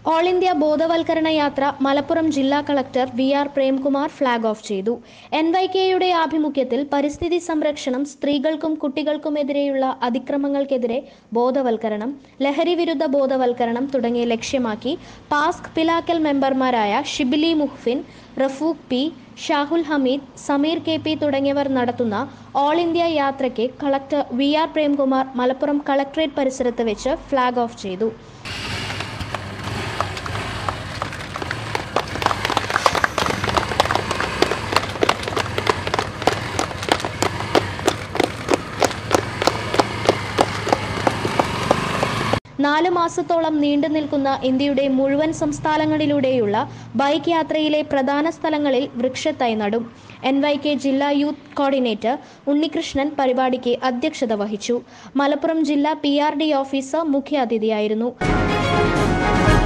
all India ബോധവൽക്കരണ യാത്ര മലപ്പുറം ജില്ലാ collector V R Premkumar flag off ചെയ്തു എൻ വൈ കെയുടെ ആഭിമുഖ്യത്തിൽ പരിസ്ഥിതി സംരക്ഷണം സ്ത്രീകൾക്കും കുട്ടികൾക്കുമെതിരെയുള്ള അതിക്രമങ്ങൾക്കെതിരെ ബോധവൽക്കരണം ലഹരി വിരുദ്ധ ബോധവൽക്കരണം തുടങ്ങിയ ലക്ഷ്യമാക്കി പാസ്ക് പിലാക്കൽ മെമ്പർമാരായ Shibili Muhfin Rafooq P Shahul Hameed Sameer K P തുടങ്ങിയവർ നടത്തുന്ന ഓൾ ഇന്ത്യ യാത്രയ്ക്ക് collector V R Premkumar Malappuram collectorate പരിസരത്ത് വെച്ച് ഫ്ളാഗ് ഓഫ് ചെയ്തു നാല് മാസത്തോളം നീണ്ടു നിൽക്കുന്ന ഇന്ത്യയുടെ മുഴുവൻ സംസ്ഥാനങ്ങളിലൂടെയുള്ള ബൈക്ക് യാത്രയിലെ പ്രധാന സ്ഥലങ്ങളിൽ വൃക്ഷത്തൈ നടും എൻ വൈ കെ ജില്ലാ യൂത്ത് കോർഡിനേറ്റർ ഉണ്ണികൃഷ്ണൻ പരിപാടിക്ക് അധ്യക്ഷത വഹിച്ചു മലപ്പുറം ജില്ലാ പി ആർ ഡി ഓഫീസർ മുഖ്യാതിഥിയായിരുന്നു